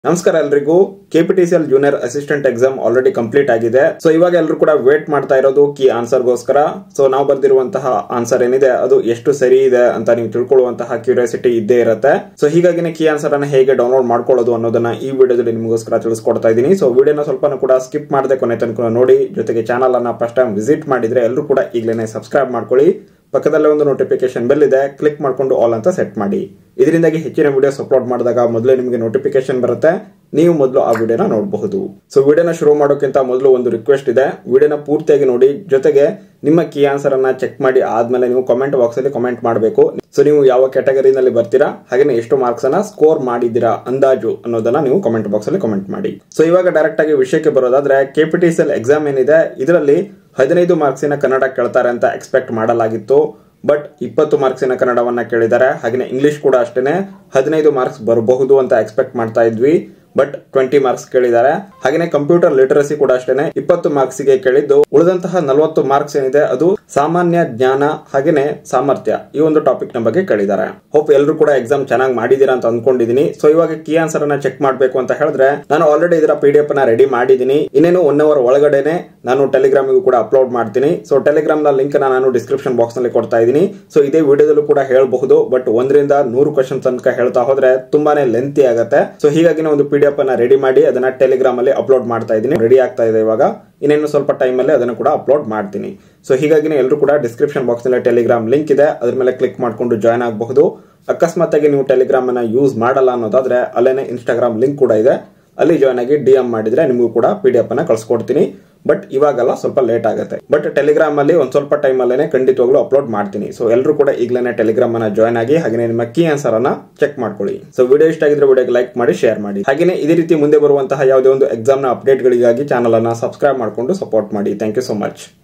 ನಮಸ್ಕಾರ ಎಲ್ರಿಗೂ KPTCL junior assistant exam already complete ಆಗಿದೆ ಸೊ ಇವಾಗ ಎಲ್ಲರೂ ಕೂಡ ವೇಟ್ ಮಾಡ್ತಾ ಇರೋದು ಕೀ ಆನ್ಸರ್ಗೋಸ್ಕರ ಸೊ ನಾವು ಬರ್ದಿರುವಂತಹ ಆನ್ಸರ್ ಏನಿದೆ ಅದು ಎಷ್ಟು ಸರಿ ಇದೆ ಅಂತ ನೀವು ತಿಳ್ಕೊಳ್ಳುವಂತಹ ಕ್ಯೂರಿಯಾಸಿಟಿ ಇದ್ದೇ ಇರುತ್ತೆ ಸೊ ಹೀಗಾಗಿನೇ ಕೀ ಆನ್ಸರ್ ಅನ್ನ ಹೇಗೆ ಡೌನ್ಲೋಡ್ ಮಾಡ್ಕೊಳ್ಳೋದು ಅನ್ನೋದನ್ನ ಈ ವಿಡಿಯೋದಲ್ಲಿ ನಿಮಗೋಸ್ಕರ ತಿಳಿಸ್ಕೊಡ್ತಾ ಇದ್ದೀನಿ ಸೊ ವಿಡಿಯೋನ ಸ್ವಲ್ಪ ಕೂಡ ಸ್ಕಿಪ್ ಮಾಡದೆ ಕೊನೆ ತನಕ ನೋಡಿ ಜೊತೆಗೆ ಚಾನಲ್ ಅನ್ನ ಫಸ್ಟ್ ಟೈಮ್ ವಿಸಿಟ್ ಮಾಡಿದ್ರೆ ಎಲ್ಲರೂ ಕೂಡ ಈಗಲೇ ಸಬ್ಸ್ಕ್ರೈಬ್ ಮಾಡ್ಕೊಳ್ಳಿ ಪಕ್ಕದಲ್ಲೇ ಒಂದು ನೋಟಿಫಿಕೇಶನ್ ಬೆಲ್ ಇದೆ ಕ್ಲಿಕ್ ಮಾಡ್ಕೊಂಡು ಆಲ್ ಅಂತ ಸೆಟ್ ಮಾಡಿ ಇದರಿಂದಾಗಿ ಹೆಚ್ಚಿನ ವಿಡಿಯೋಸ್ ಅಪ್ಲೋಡ್ ಮಾಡಿದಾಗ ಮೊದಲೇ ನಿಮಗೆ ನೋಟಿಫಿಕೇಶನ್ ಬರುತ್ತೆ ನೀವು ಮೊದಲು ಆ ವಿಡಿಯೋನ ನೋಡಬಹುದು ಸೊ ವಿಡಿಯೋನ ಶುರು ಮಾಡೋಕ್ಕಿಂತ ಮೊದಲು ಒಂದು ರಿಕ್ವೆಸ್ಟ್ ಇದೆ ವಿಡಿಯೋನ ಪೂರ್ತಿಯಾಗಿ ನೋಡಿ ಜೊತೆಗೆ ನಿಮ್ಮ ಕೀ ಆನ್ಸರ್ ಅನ್ನ ಚೆಕ್ ಮಾಡಿ ಆದ್ಮೇಲೆ ನೀವು ಕಮೆಂಟ್ ಬಾಕ್ಸ್ ಅಲ್ಲಿ ಕಮೆಂಟ್ ಮಾಡಬೇಕು ಸೊ ನೀವು ಯಾವ ಕ್ಯಾಟಗರಿನಲ್ಲಿ ಬರ್ತೀರಾ ಹಾಗೆ ಎಷ್ಟು ಮಾರ್ಕ್ಸ್ ಅನ್ನ ಸ್ಕೋರ್ ಮಾಡಿದ್ದೀರಾ ಅಂದಾಜು ಅನ್ನೋದನ್ನ ನೀವು ಕಮೆಂಟ್ ಬಾಕ್ಸ್ ಅಲ್ಲಿ ಕಮೆಂಟ್ ಮಾಡಿ ಸೊ ಇವಾಗ ಡೈರೆಕ್ಟ್ ಆಗಿ ವಿಷಯಕ್ಕೆ ಬರೋದಾದ್ರೆ ಕೆಪಿಟಿಸಿಎಲ್ ಎಕ್ಸಾಮ್ ಏನಿದೆ ಇದರಲ್ಲಿ ಹದಿನೈದು ಮಾರ್ಕ್ಸಿನ ಕನ್ನಡ ಕೇಳ್ತಾರೆ ಅಂತ ಎಕ್ಸ್ಪೆಕ್ಟ್ ಮಾಡಲಾಗಿತ್ತು ಬಟ್ ಇಪ್ಪತ್ತು ಮಾರ್ಕ್ಸಿನ ಕನ್ನಡವನ್ನ ಕೇಳಿದ್ದಾರೆ ಹಾಗೆ ಇಂಗ್ಲಿಷ್ ಕೂಡ ಅಷ್ಟೇನೆ ಹದಿನೈದು ಮಾರ್ಕ್ಸ್ ಬರಬಹುದು ಅಂತ ಎಕ್ಸ್ಪೆಕ್ಟ್ ಮಾಡ್ತಾ ಇದ್ವಿ ಬಟ್ ಟ್ವೆಂಟಿ ಮಾರ್ಕ್ಸ್ ಕೇಳಿದ್ದಾರೆ ಹಾಗೆ ಕಂಪ್ಯೂಟರ್ ಲಿಟರಸಿ ಕೂಡ ಅಷ್ಟೇನೆ ಇಪ್ಪತ್ತು ಮಾರ್ಕ್ಸ್ ಗೆ ಕೇಳಿದ್ದು ಉಳಿದಂತಹ ನಲವತ್ತು ಮಾರ್ಕ್ಸ್ ಏನಿದೆ ಅದು ಸಾಮಾನ್ಯ ಜ್ಞಾನ ಹಾಗೇನೆ ಸಾಮರ್ಥ್ಯ ಈ ಒಂದು ಟಾಪಿಕ್ ನ ಬಗ್ಗೆ ಕೇಳಿದ್ದಾರೆ ಹೋಪ್ ಎಲ್ಲರೂ ಕೂಡ ಎಕ್ಸಾಮ್ ಚೆನ್ನಾಗಿ ಮಾಡಿದೀರಾ ಅಂತ ಅನ್ಕೊಂಡಿದೀನಿ ಸೊ ಇವಾಗ ಕೀ ಆನ್ಸರ್ ಅನ್ನ ಚೆಕ್ ಮಾಡಬೇಕು ಅಂತ ಹೇಳಿದ್ರೆ ನಾನು ಆಲ್ರೆಡಿ ಇದರ ಪಿ ಡಿ ಎಫ್ ನ ರೆಡಿ ಮಾಡಿದೀನಿ ಇನ್ನೇನು ಒನ್ ಅವರ್ ಒಳಗಡೆನೆ ನಾನು ಟೆಲಿಗ್ರಾಮಿಗೂ ಕೂಡ ಅಪ್ಲೋಡ್ ಮಾಡ್ತೀನಿ ಸೊ ಟೆಲಿಗ್ರಾಮ್ ನ ಲಿಂಕ್ ನಾನು ಡಿಸ್ಕ್ರಿಪ್ಷನ್ ಬಾಕ್ಸ್ ನಲ್ಲಿ ಕೊಡ್ತಾ ಇದ್ದೀನಿ ಸೊ ಇದೇ ವಿಡಿಯೋದಲ್ಲೂ ಕೂಡ ಹೇಳಬಹುದು ಬಟ್ ಒಂದರಿಂದ ನೂರು ಕ್ವಶನ್ ತನಕ ಹೇಳ್ತಾ ಹೋದ್ರೆ ತುಂಬಾನೇ ಲೆಂತಿ ಆಗುತ್ತೆ ಸೊ ಹೀಗಾಗಿ ಒಂದು ಪಿ ಡಿ ಎಫ್ ಅನ್ನ ರೆಡಿ ಮಾಡಿ ಅದನ್ನ ಟೆಲಿಗ್ರಾಮ್ ಅಲ್ಲಿ ಅಪ್ಲೋಡ್ ಮಾಡ್ತಾ ಇದ್ದೀನಿ ರೆಡಿ ಆಗ್ತಾ ಇದೆ ಇವಾಗ ಇನ್ನೇನು ಸ್ವಲ್ಪ ಟೈಮ್ ಅಲ್ಲಿ ಅದನ್ನು ಕೂಡ ಅಪ್ಲೋಡ್ ಮಾಡ್ತೀನಿ ಸೊ ಹೀಗಾಗಿ ಎಲ್ಲರೂ ಕೂಡ ಡಿಸ್ಕ್ರಿಪ್ಷನ್ ಬಾಕ್ಸ್ ನಲ್ಲಿ ಟೆಲಿಗ್ರಾಮ್ ಲಿಂಕ್ ಇದೆ ಅದ್ರ ಮೇಲೆ ಕ್ಲಿಕ್ ಮಾಡ್ಕೊಂಡು ಜಾಯ್ನ್ ಆಗಬಹುದು ಅಕಸ್ಮಾತ್ ಆಗಿ ನೀವು ಟೆಲಿಗ್ರಾಮ್ ಅನ್ನ ಯೂಸ್ ಮಾಡಲ್ಲ ಅನ್ನೋದಾದ್ರೆ ಅಲ್ಲೇನೆ ಇನ್ಸ್ಟಾಗ್ರಾಮ್ ಲಿಂಕ್ ಕೂಡ ಇದೆ ಅಲ್ಲಿ ಜಾಯ್ನ್ ಆಗಿ ಡಿ ಎಂ ಮಾಡಿದ್ರೆ ನಿಮಗೂ ಕೂಡ ಪಿ ಡಿ ಎಫ್ ಅನ್ನ ಕಳ್ಸಿಕೊಡ್ತೀನಿ ಬಟ್ ಇವಾಗಲ್ಲ ಸ್ವಲ್ಪ ಲೇಟ್ ಆಗುತ್ತೆ ಬಟ್ ಟೆಲಿಗ್ರಾಮ್ ಅಲ್ಲಿ ಒಂದ್ ಸ್ವಲ್ಪ ಟೈಮ್ ಅಲ್ಲೇನೆ ಖಂಡಿತವಾಗ್ಲೂ ಅಪ್ಲೋಡ್ ಮಾಡ್ತೀನಿ ಸೊ ಎಲ್ಲರೂ ಕೂಡ ಈಗಲೇ ಟೆಲಿಗ್ರಾಮ್ ಅನ್ನ ಜಾಯ್ನ್ ಆಗಿ ಹಾಗೆ ನಿಮ್ಮ ಕೀ ಆನ್ಸರ್ ಅನ್ನ ಚೆಕ್ ಮಾಡ್ಕೊಳ್ಳಿ ಸೊ ವಿಡಿಯೋ ಇಷ್ಟ ಆಗಿದ್ರೆ ವಿಡಿಯೋಗೆ ಲೈಕ್ ಮಾಡಿ ಶೇರ್ ಮಾಡಿ ಹಾಗೆ ಇದೇ ರೀತಿ ಮುಂದೆ ಬರುವಂತಹ ಯಾವುದೇ ಒಂದು ಎಕ್ಸಾಮ್ ನ ಅಪ್ಡೇಟ್ ಗಳಿಗಾಗಿ ಚಾನಲ್ ಅನ್ನ ಸಬ್ಸ್ಕ್ರೈಬ್ ಮಾಡ್ಕೊಂಡು ಸಪೋರ್ಟ್ ಮಾಡಿ ಥ್ಯಾಂಕ್ ಯು ಸೊ ಮಚ್